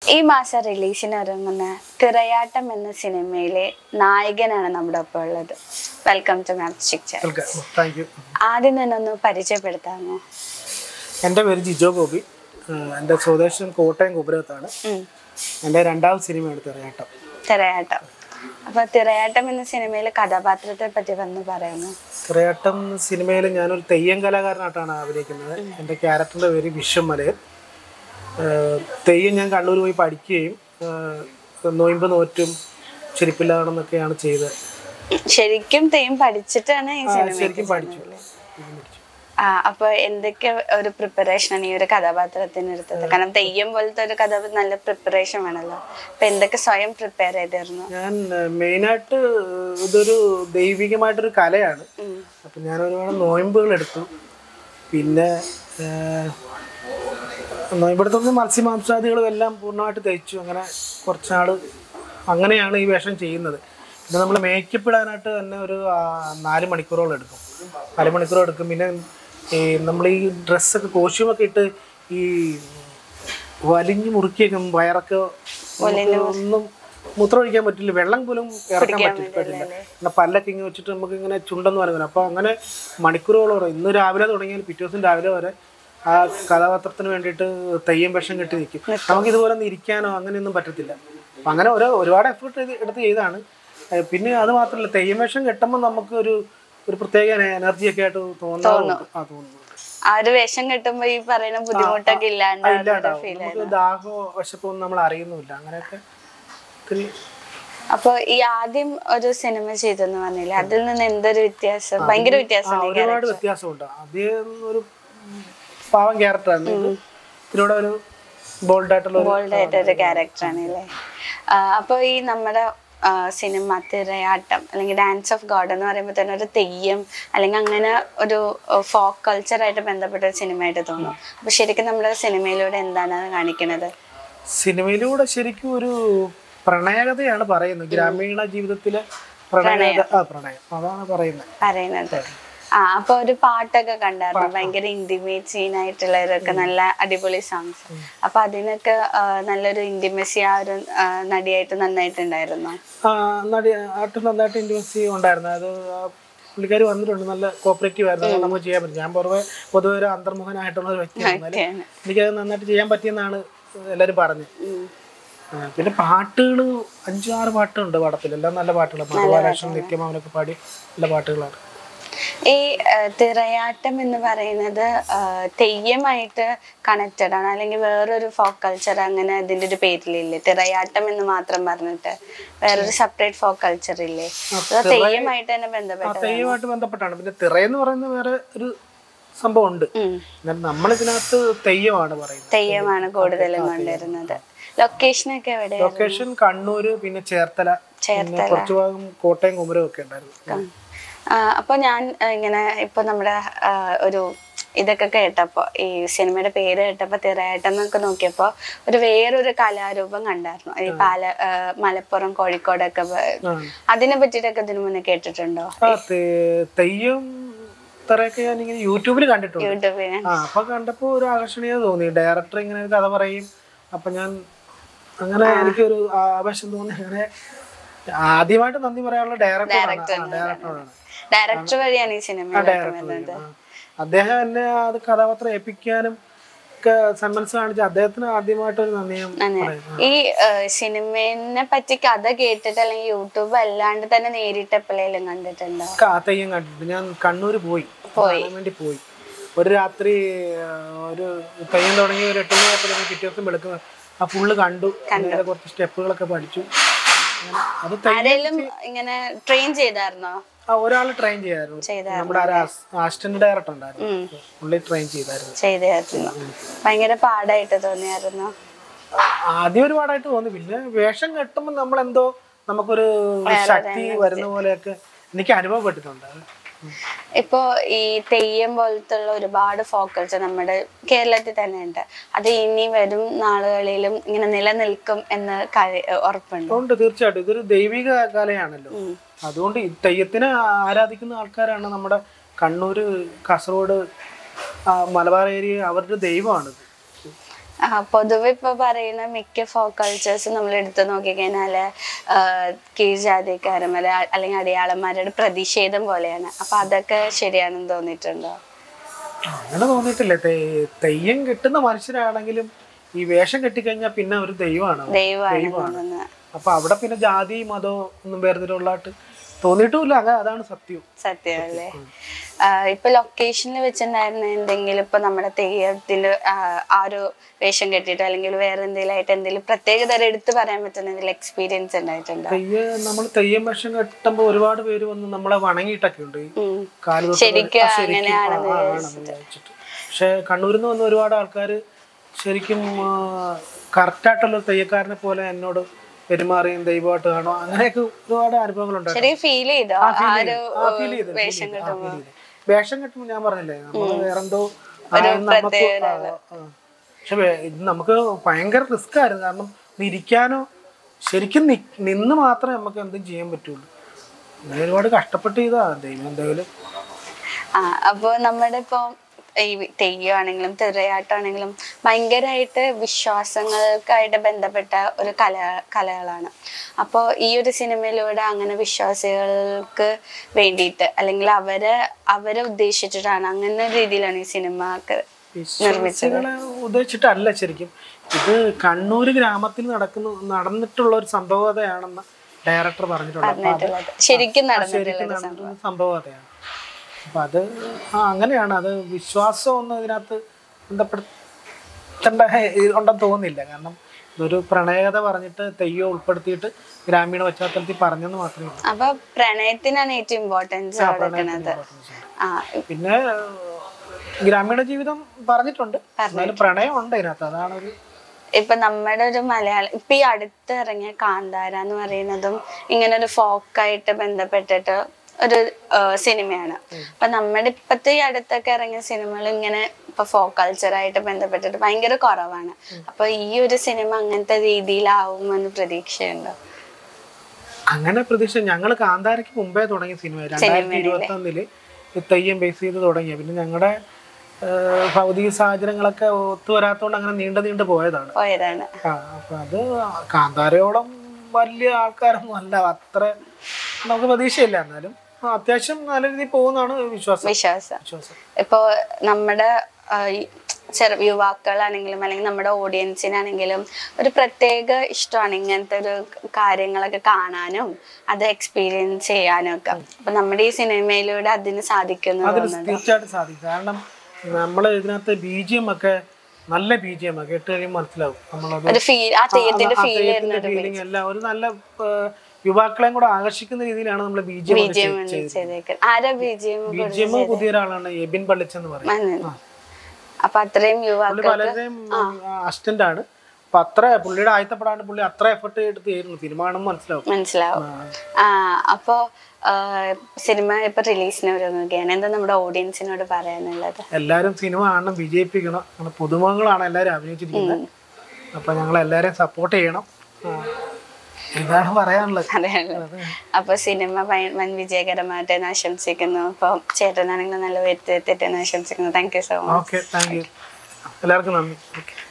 ഈ മാസം റിലീസിന് ഒരുങ്ങുന്ന തിറയാട്ടം എന്ന സിനിമയിലെ നായകനാണ് നമ്മുടെ ഒപ്പം ഉള്ളത് വെൽക്കം ടു മാപ്സ്റ്റിക് ചാനൽ വെൽക്കം താങ്ക് യു ആദ്യം തന്നെ ഒന്ന് പരിചയപ്പെടുത്താമോ എൻ്റെ പേര് ജിജോ ഗോപി ഏഹ് എൻ്റെ സ്വദേശം കോട്ടയം കുമരകത്താണ് ഉം. എൻ്റെ രണ്ടാമത് സിനിമയാണ് തെറിയാട്ടം തിറയാട്ടം അപ്പൊ തിറയാട്ടം എന്ന സിനിമയിലെ കഥാപാത്രത്തെ പറ്റി വന്ന് പറയാമോ തെറിയാട്ടം സിനിമയിൽ ഞാനൊരു തെയ്യം കലാകാരനായിട്ടാണ് അഭിനയിക്കുന്നത് എൻ്റെ ക്യാരക്ടറിൻ്റെ പേര് വിശ്വം മലയർ ഏഹ് തെയ്യം ഞാൻ കണ്ണൂർ പോയി പഠിക്കുകയും ഏഹ് നൊയമ്പ് നോറ്റും ചെരുപ്പില്ലാണെന്നൊക്കെയാണ് ചെയ്തത് ശരിക്കും തെയ്യം പഠിച്ചിട്ടാണ് ഈ ആ, സിനിമ ശരിക്കും പഠിച്ചു ആ അപ്പൊ എന്തൊക്കെ ഒരു പ്രിപ്പറേഷൻ ആണ് ഈ ഒരു കഥാപാത്രത്തിന് എടുത്തത് കാരണം തെയ്യം പോലത്തെ ഒരു കഥ നല്ല പ്രിപ്പറേഷൻ വേണമല്ലോ അപ്പൊ എന്തൊക്കെ സ്വയം പ്രിപ്പയർ ചെയ്തിരുന്നു ഞാൻ മെയിനായിട്ട് ഇതൊരു ദൈവികമായിട്ടൊരു കലയാണ് ഉം. അപ്പം ഞാൻ ഒരുപാട് നോയമ്പുകൾ എടുത്തു പിന്നെ നോയമ്പെടുത്തുന്ന മത്സ്യമാംസാദികളും എല്ലാം പൂർണ്ണമായിട്ട് തയ്ച്ചു അങ്ങനെ കുറച്ചാൾ അങ്ങനെയാണ് ഈ വേഷം ചെയ്യുന്നത് പിന്നെ നമ്മൾ മേക്കപ്പ് ഇടാനായിട്ട് തന്നെ ഒരു ആ, നാല് മണിക്കൂറോളം എടുക്കും നാല് മണിക്കൂറോളം എടുക്കും പിന്നെ ഈ നമ്മൾ ഈ ഡ്രസ്സൊക്കെ കോസ്റ്റ്യൂമൊക്കെ ഇട്ട് ഈ വലിഞ്ഞു മുറുക്കിയൊക്കെ വയറൊക്കെ നമുക്ക് ഒന്നും മൂത്രം ഒഴിക്കാൻ പറ്റില്ല വെള്ളം പോലും ഇറക്കാൻ പറ്റില്ല പറ്റില്ല പിന്നെ പല്ലൊക്കെ ഇങ്ങനെ വെച്ചിട്ട് നമുക്ക് ഇങ്ങനെ ചുണ്ടെന്ന് പറയുന്നത് അപ്പോൾ അങ്ങനെ മണിക്കൂറുകളോളം ഇന്ന് രാവിലെ തുടങ്ങിയാൽ പിറ്റേ ദിവസം രാവിലെ വരെ ആ കഥാപാത്രത്തിന് വേണ്ടിയിട്ട് തെയ്യം വേഷം കെട്ടി നിൽക്കും നമുക്ക് ഇതുപോലെ ഒന്ന് ഇരിക്കാനോ അങ്ങനെയൊന്നും പറ്റത്തില്ല അപ്പം അങ്ങനെ ഓരോ ഒരുപാട് എഫേർട്ട് എടുത്ത് ചെയ്താണ് ഏഹ് പിന്നെ അത് മാത്രമല്ല തെയ്യം വേഷം കെട്ടുമ്പോൾ നമുക്ക് ഒരു ഒരു പ്രത്യേക എനർജി ഒക്കെ ആയിട്ട് തോന്നാറുണ്ട് ആ തോന്നുന്നു ആ ഒരു വേഷം കെട്ടുമ്പോ ഈ പറയുന്ന ബുദ്ധിമുട്ടൊക്കെ ഇല്ലാണ്ട് ഇല്ലാണ്ടാവും നമുക്ക് ദാഹമോ വിശപ്പോ ഒന്നും നമ്മൾ അറിയുന്നുമില്ല അങ്ങനെയൊക്കെ ഒത്തിരി അപ്പൊ ഈ ആദ്യം ഒരു സിനിമ ചെയ്തെന്ന് പറഞ്ഞില്ലേ അതിൽ നിന്ന് എന്തൊരു വ്യത്യാസം ഭയങ്കര ആ, വ്യത്യാസം ഒരുപാട് വ്യത്യാസമുണ്ട് ആദ്യം ഒരു പാവം ക്യാരക്ടറാണ് ഇത് ഇതിലൂടെ ഒരു ബോൾഡ് ആയിട്ടുള്ള ഒരു ബോൾഡ് ആയിട്ടൊരു ക്യാരക്ടറാണ് അല്ലേ അപ്പൊ ഈ നമ്മുടെ ആ, സിനിമ തിരയാട്ടം അല്ലെങ്കിൽ ഡാൻസ് ഓഫ് ഗോഡ് എന്ന് പറയുമ്പോൾ തന്നെ ഒരു തെയ്യം അല്ലെങ്കിൽ അങ്ങനെ ഒരു ഫോക്ക് കൾച്ചറായിട്ട് ബന്ധപ്പെട്ട ഒരു സിനിമയായിട്ട് തോന്നും അപ്പൊ ശരിക്കും നമ്മുടെ സിനിമയിലൂടെ എന്താണ് അത് കാണിക്കുന്നത് സിനിമയിലൂടെ ശരിക്കും ഒരു പ്രണയകഥയാണ് പറയുന്നത് ഗ്രാമീണ ജീവിതത്തിലെ പ്രണയകഥ ആ പ്രണയം അതാണ് പറയുന്നത് പറയുന്നത് ആ അപ്പൊ ഒരു പാട്ടൊക്കെ കണ്ടായിരുന്നു ഭയങ്കര ഇന്റിമേറ്റ് സീൻ ആയിട്ടുള്ളവരൊക്കെ നല്ല അടിപൊളി സോങ്സ് അപ്പൊ അതിനൊക്കെ ആ, നല്ലൊരു ഇന്റിമസി ആ ഒരു ആ, നടിയായിട്ട് നന്നായിട്ടുണ്ടായിരുന്നു ആ നടി ആട്ട് നന്നായിട്ട് ഇൻഡ്യൂസി ഉണ്ടായിരുന്നു അത് ആ പുള്ളിക്കാരി വന്നിട്ടുണ്ട് നല്ല കോപ്പറേറ്റീവ് ആയിരുന്നു അതുകൊണ്ട് നമുക്ക് ചെയ്യാൻ പറ്റും ഞാൻ പൊതുവെ പൊതുവെ ഒരു അന്തർമുഖനായിട്ടുള്ള ഒരു വ്യക്തിയാണ് എന്നാലും ഒക്കെയാണ്. എനിക്കത് നന്നായിട്ട് ചെയ്യാൻ പറ്റിയെന്നാണ് എല്ലാവരും പറഞ്ഞത് ആ, പിന്നെ പാട്ടുകൾ അഞ്ചാറ് പാട്ടുണ്ട് പടത്തിൽ എല്ലാം നല്ല പാട്ടുകൾ മധുബാലകൃഷ്ണൻ നിത്യമാവനൊക്കെ പാടി നല്ല പാട്ടുകളാണ് ഈ ആ, തിറയാട്ടം എന്ന് പറയുന്നത് ആ, തെയ്യമായിട്ട് കണക്റ്റഡ് ആണ് അല്ലെങ്കിൽ വേറൊരു ഫോക്ക് കൾച്ചർ അങ്ങനെ അതിന്റെ ഒരു പേരിലില്ലേ തിറയാട്ടം എന്ന് മാത്രം പറഞ്ഞിട്ട് വേറൊരു സെപ്പറേറ്റ് ഫോക്ക് കൾച്ചർ ഇല്ലേ അതോ തെയ്യമായിട്ട് തന്നെ ആ ബന്ധപ്പെട്ട തെയ്യമായിട്ട് ബന്ധപ്പെട്ടാണ് പിന്നെ തിറയെന്ന് പറയുന്ന വേറെ ഒരു സംഭവം ഉണ്ട് ഉം. എന്നാൽ നമ്മളിതിനകത്ത് തെയ്യമാണ് പറയുന്നത് തെയ്യമാണ് കൂടുതലും കൊണ്ടുവരുന്നത് ലൊക്കേഷനൊക്കെ എവിടെ ലൊക്കേഷൻ കണ്ണൂര് പിന്നെ ചേർത്തല പിന്നെ കുറച്ച് ഭാഗം കോട്ടയം കുമരം ഒക്കെ ഉണ്ടായിരുന്നു ആ, അപ്പൊ ഞാൻ ആ, ഇങ്ങനെ ഇപ്പൊ നമ്മുടെ ആ, ഒരു ഇതൊക്കെ കേട്ടപ്പോ ഈ സിനിമയുടെ പേര് കേട്ടപ്പോ തിറയാട്ടം എന്നൊക്കെ നോക്കിയപ്പോ ഒരു വേറൊരു കലാരൂപം കണ്ടായിരുന്നു ഈ പാല ആ, മലപ്പുറം കോഴിക്കോടൊക്കെ പ- ആ. അതിനെ പറ്റിയിട്ടൊക്കെ ഇതിനു മുന്നേ കേട്ടിട്ടുണ്ടോ ആ തെ- തെയ്യം തറയൊക്കെ ഞാനിങ്ങനെ യൂട്യൂബിൽ കണ്ടിട്ടുണ്ട് യൂട്യൂബിന് ആ അപ്പൊ കണ്ടപ്പോ ഒരു ആകർഷണീയത തോന്നി ഡയറക്ടർ ഇങ്ങനെ ഒരു കഥ പറയും അപ്പൊ ഞാൻ അങ്ങനെ എനിക്കൊരു ആവേശം തോന്നി അങ്ങനെ ആദ്യമായിട്ട് നന്ദി പറയാനുള്ള ഡയറക്ടറാണ് ഡയറക്ടറാണ് ഡയറക്ടർ വഴിയാണ് ഈ സിനിമ ഡയറക്ടർ അദ്ദേഹം എന്നെ അത് കഥാപാത്രം ഏൽപ്പിക്കാനും ഒക്കെ സന്മനസ് കാണിച്ച അദ്ദേഹത്തിന് ആദ്യമായിട്ടൊരു നന്ദി ഞാൻ പറയുന്നു ഈ ആ, സിനിമയെ പറ്റി കഥ കേട്ടിട്ട് അല്ലെങ്കിൽ യൂട്യൂബ് അല്ലാണ്ട് തന്നെ നേരിട്ട് എപ്പോഴേലും കണ്ടിട്ടുണ്ടോ ആ തെയ്യം കണ്ടിട്ടുണ്ട് ഞാൻ കണ്ണൂര് പോയി കാണാൻ വേണ്ടി പോയി ഒരു രാത്രി ആ, ഒരു തെയ്യം തുടങ്ങി ഒരു എട്ട് മണിയായപ്പോഴേക്കും പിറ്റേ ദിവസം വെളുക്കുന്ന ആ ഫുള്ള് കണ്ടു അതിലെ കുറച്ച് സ്റ്റെപ്പുകളൊക്കെ പഠിച്ചു അങ്ങനെ അത് തെയ്യം ആരെങ്കിലും ഇങ്ങനെ ട്രെയിൻ ചെയ്തായിരുന്നോ ആ ഒരാൾ ട്രെയിൻ ചെയ്യായിരുന്നു ചെയ്തായിരുന്നു. നമ്മുടെ അസിസ്റ്റന്റ് ഡയറക്ടർ ഉണ്ടായിരുന്നു പുള്ളി ട്രെയിൻ ചെയ്തായിരുന്നു ചെയ്തായിരുന്നു ഭയങ്കര പാടായിട്ട് തോന്നിയായിരുന്നു ആദ്യം ഒരു പാടായിട്ട് തോന്നി പിന്നെ വേഷം കെട്ടുമ്പോൾ നമ്മൾ എന്തോ നമുക്കൊരു ശക്തി വരുന്ന പോലെയൊക്കെ എനിക്ക് അനുഭവപ്പെട്ടിട്ടുണ്ട് ഇപ്പോ ഈ തെയ്യം പോലത്തുള്ള ഒരുപാട് ഫോക്കൽസ് നമ്മുടെ കേരളത്തിൽ തന്നെ ഉണ്ട് അത് ഇനി വരും നാളുകളിലും ഇങ്ങനെ നിലനിൽക്കും എന്ന് കഴി- ഉറപ്പുണ്ട് അതുകൊണ്ട് തീർച്ചയായിട്ടും ഇതൊരു ദൈവിക കലയാണല്ലോ അതുകൊണ്ട് ഈ തെയ്യത്തിനെ ആരാധിക്കുന്ന ആൾക്കാരാണ് നമ്മുടെ കണ്ണൂര് കാസർഗോഡ് ആ, മലബാർ ഏരിയ അവരുടെ ദൈവമാണിത് ആ, പൊതുവെ ഇപ്പൊ പറയുന്ന മിക്ക ഫോക്ക് കൾച്ചേഴ്സ് നമ്മൾ എടുത്തു നോക്കിക്കഴിഞ്ഞാല് ആ, കീഴ്ജാതിക്കാരും അല്ലെ അല്ലെങ്കിൽ അടിയാളന്മാരുടെ പ്രതിഷേധം പോലെയാണ് അപ്പൊ അതൊക്കെ ശരിയാണെന്ന് തോന്നിയിട്ടുണ്ടോ അങ്ങനെ തോന്നിയിട്ടില്ല തെ- തെയ്യം കെട്ടുന്ന മനുഷ്യരാണെങ്കിലും ഈ വേഷം കെട്ടിക്കഴിഞ്ഞാൽ പിന്നെ ഒരു ദൈവമാണ് അവർ. ദൈവമാണ് തോന്നുന്നത് അപ്പൊ അവിടെ പിന്നെ ജാതി മതമോ ഒന്നും വേർതിരിവുള്ളതായിട്ട് തോന്നിയിട്ടുമില്ല അങ്ങനെ അതാണ് സത്യം സത്യമല്ലേ ആ, ഇപ്പൊ ലൊക്കേഷനിൽ വെച്ചിട്ടുണ്ടായിരുന്ന എന്തെങ്കിലും ഇപ്പൊ നമ്മുടെ തെയ്യത്തിന്റെ ആ, ആ ഒരു വേഷം കെട്ടിട്ടോ അല്ലെങ്കിൽ വേറെ എന്തെങ്കിലും ആയിട്ട് എന്തെങ്കിലും പ്രത്യേക തരം എടുത്തു പറയാൻ പറ്റുന്ന എന്തെങ്കിലും എക്സ്പീരിയൻസ് ഉണ്ടായിട്ടുണ്ടോ തെയ്യ നമ്മൾ തെയ്യം വേഷം കെട്ടുമ്പോൾ ഒരുപാട് പേര് വന്ന് നമ്മളെ വണങ്ങിയിട്ടൊക്കെ ഉണ്ട് ഈ ഉം. കാല് തൊട്ട് ശരിക്കും ആ, ശരിക്കും അങ്ങനെയാണെന്ന് ആ, ആണെന്ന് വിചാരിച്ചിട്ട് പക്ഷെ കണ്ണൂരിൽ നിന്ന് വന്ന ഒരുപാട് ആൾക്കാർ ശരിക്കും കറക്റ്റായിട്ടുള്ള തെയ്യക്കാരനെ പോലെ എന്നോട് പെരുമാറിയും ദൈവമായിട്ട് കാണും അങ്ങനെയൊക്കെ ഒരുപാട് അനുഭവങ്ങളുണ്ടായിരുന്നു ശരിക്കും ഫീൽ ചെയ്തോ ആ, ആ feel ഒരു ചെയ്തു. ആ, feel ചെയ്തു, feel വേഷം ചെയ്തു. ആ, കെട്ടുമ്പോ feel ചെയ്തു. വേഷം കെട്ടുമ്പോൾ ഞാൻ പറഞ്ഞില്ലേ നമ്മൾ വേറെന്തോ ആണെന്ന് നമുക്ക് പ്രത്യേക ആ, ആ. പക്ഷെ വേ- ഇത് നമുക്ക് ഭയങ്കര റിസ്ക് ആയിരുന്നു കാരണം ഒന്ന് ഇരിക്കാനോ ശരിക്കും നി- നിന്ന് മാത്രമേ നമുക്ക് എന്തും ചെയ്യാൻ പറ്റുള്ളൂ അങ്ങനെ ഒരുപാട് കഷ്ടപ്പെട്ട് ചെയ്താ ദൈവം എന്തായാലും ആ അപ്പോൾ നമ്മുടെ ഇപ്പോൾ ഈ തെയ്യമാണെങ്കിലും തിറയാട്ടമാണെങ്കിലും ഭയങ്കരമായിട്ട് വിശ്വാസങ്ങൾക്കായിട്ട് ബന്ധപ്പെട്ട ഒരു കല കലകളാണ് അപ്പോൾ ഈ ഒരു സിനിമയിലൂടെ അങ്ങനെ വിശ്വാസികൾക്ക് വേണ്ടിയിട്ട് അല്ലെങ്കിൽ അവരെ അവരെ ഉദ്ദേശിച്ചിട്ടാണ് അങ്ങനെ രീതിയിലാണ് ഈ സിനിമ വിശ്വാസികളെ ഉദ്ദേശിച്ചിട്ടല്ല ശരിക്കും ഇത് കണ്ണൂർ ഗ്രാമത്തിൽ നടക്കുന്ന നടന്നിട്ടുള്ള ഒരു സംഭവതയാണെന്ന് ഡയറക്ടർ പറഞ്ഞിട്ടുണ്ട് അപ്പൊ അത് പറഞ്ഞിട്ടുള്ളത് ശരിക്കും ശരിക്കും നടന്നിട്ടുള്ളത് നടന്നിട്ടുള്ള സംഭവതയാണ് അപ്പൊ അത് ആ അങ്ങനെയാണ് അത് വിശ്വാസം ഒന്നും ഇതിനകത്ത് ബന്ധപ്പെടുത്തേണ്ട ഇത് ഉണ്ടെന്ന് തോന്നുന്നില്ല കാരണം ഇതൊരു പ്രണയകഥ പറഞ്ഞിട്ട് തെയ്യം ഉൾപ്പെടുത്തിയിട്ട് ഗ്രാമീണ പശ്ചാത്തലത്തിൽ പറഞ്ഞെന്ന് മാത്രമേ ഉള്ളൂ അപ്പൊ പ്രണയത്തിനാണ് ഏറ്റവും ഇമ്പോർട്ടൻസ് കൊടുക്കുന്നത് ആ പിന്നെ ഗ്രാമീണ ജീവിതം പറഞ്ഞിട്ടുണ്ട് എന്നാലും പ്രണയം ഉണ്ട് ഇതിനകത്ത് അതാണ് ഒരു ഇപ്പൊ നമ്മുടെ ഒരു മലയാളം ഇപ്പൊ ഈ അടുത്ത് ഇറങ്ങിയ കാന്താര എന്ന് പറയുന്നതും ഇങ്ങനെ ഒരു ഫോക്കായിട്ട് ബന്ധപ്പെട്ടിട്ട് ഒരു ആ, സിനിമയാണ് അപ്പൊ നമ്മുടെ ഇപ്പത്തെ ഈ അടുത്തൊക്കെ ഇറങ്ങിയ സിനിമകൾ ഇങ്ങനെ ഇപ്പൊ ഫോക്ക് കൾച്ചറായിട്ട് ബന്ധപ്പെട്ടിട്ട് ഭയങ്കര കുറവാണ് അപ്പൊ ഈ ഒരു സിനിമ അങ്ങനത്തെ രീതിയിലാവുമെന്ന് പ്രതീക്ഷയുണ്ടോ അങ്ങനെ പ്രതീക്ഷ ഞങ്ങൾ കാന്താരയ്ക്ക് മുമ്പേ തുടങ്ങിയ സിനിമ രണ്ടായിരത്തി ഇരുപത്തി ഒന്നില് തെയ്യം ബേസ് ചെയ്ത് തുടങ്ങിയ പിന്നെ ഞങ്ങളുടെ ഭൗതിക സാഹചര്യങ്ങളൊക്കെ ഒത്തുവരാത്തോണ്ട് അങ്ങനെ നീണ്ടു നീണ്ടു പോയതാണ് പോയതാണ് ആ അപ്പൊ അത് കാന്താരയോളം വലിയ ആൾക്കാരൊന്നും അല്ല അത്ര നമുക്ക് പ്രതീക്ഷയില്ല എന്നാലും ആ, അത്യാവശ്യം നല്ല രീതിയിൽ പോകുന്നതാണ് വിശ്വാസം വിശ്വാസം വിശ്വാസം ഇപ്പോൾ നമ്മുടെ ആ, ഈ ചെറു യുവാക്കളാണെങ്കിലും അല്ലെങ്കിൽ നമ്മുടെ ഓഡിയൻസിനാണെങ്കിലും ഒരു പ്രത്യേക ഇഷ്ടമാണ് ഇങ്ങനത്തെ ഒരു കാര്യങ്ങളൊക്കെ കാണാനും അത് എക്സ്പീരിയൻസ് ചെയ്യാനും ഒക്കെ അപ്പൊ നമ്മുടെ ഈ സിനിമയിലൂടെ അതിന് സാധിക്കുന്നു അതിന് തീർച്ചയായിട്ടും സാധിക്കും കാരണം നമ്മൾ ഇതിനകത്ത് ബി ജി എം ഒക്കെ നല്ല ബി ജി എം ഒക്കെ കേട്ട് കഴിയുമ്പോൾ മനസ്സിലാവും നമ്മളത് ഒരു ഫീൽ ആ തെയ്യത്തിന്റെ ഫീൽ വരുന്ന ഒരു ഫീലിംഗ് എല്ലാം ഒരു നല്ല ആ, യുവാക്കളെയും കൂടെ ആകർഷിക്കുന്ന രീതിയിലാണ് നമ്മൾ ബി ജി എം ബിജിഎം ചെയ്തേക്കുന്നത് ആരാ ബിജിഎം ബി ജി എം പുതിയ ഒരാളാണ് എബിൻ പള്ളിച്ചെന്ന് പറയും അപ്പൊ അത്രയും പുള്ളി യുവാക്കൾ പലരുടെയും അസിസ്റ്റന്റ് ആണ് അപ്പൊ അത്ര പുള്ളിയുടെ ആയത്തപ്പെടാണ്ട് പുള്ളി അത്ര എഫർട്ട് എടുത്ത് ചെയ്യുന്നു സിനിമ ആണെന്ന് മനസ്സിലാവും മനസ്സിലാവും ആ അപ്പോ ആ, സിനിമ ഇപ്പൊ റിലീസിന് ഒരുങ്ങുകയാണ് എന്താ നമ്മുടെ ഓഡിയൻസിനോട് പറയാനുള്ളത് എല്ലാരും സിനിമ കാണണം വിജയിപ്പിക്കണം അങ്ങനെ പുതുമുഖങ്ങളാണ് എല്ലാരും അഭിനയിച്ചിരിക്കുന്നത് അപ്പൊ ഞങ്ങൾ എല്ലാരെയും സപ്പോർട്ട് ചെയ്യണം ആ, ഇതാണ് പറയാനുള്ളത് അറിയാലോ അപ്പൊ സിനിമ ഭയ- വൻ വിജയകരമായിട്ട് തന്നെ ആശംസിക്കുന്നു അപ്പൊ ചേട്ടനാണെങ്കിലും നല്ല വരുത്തി ആശംസിക്കുന്നു thank you so much okay thank you എല്ലാവർക്കും നന്ദി ഓക്കെ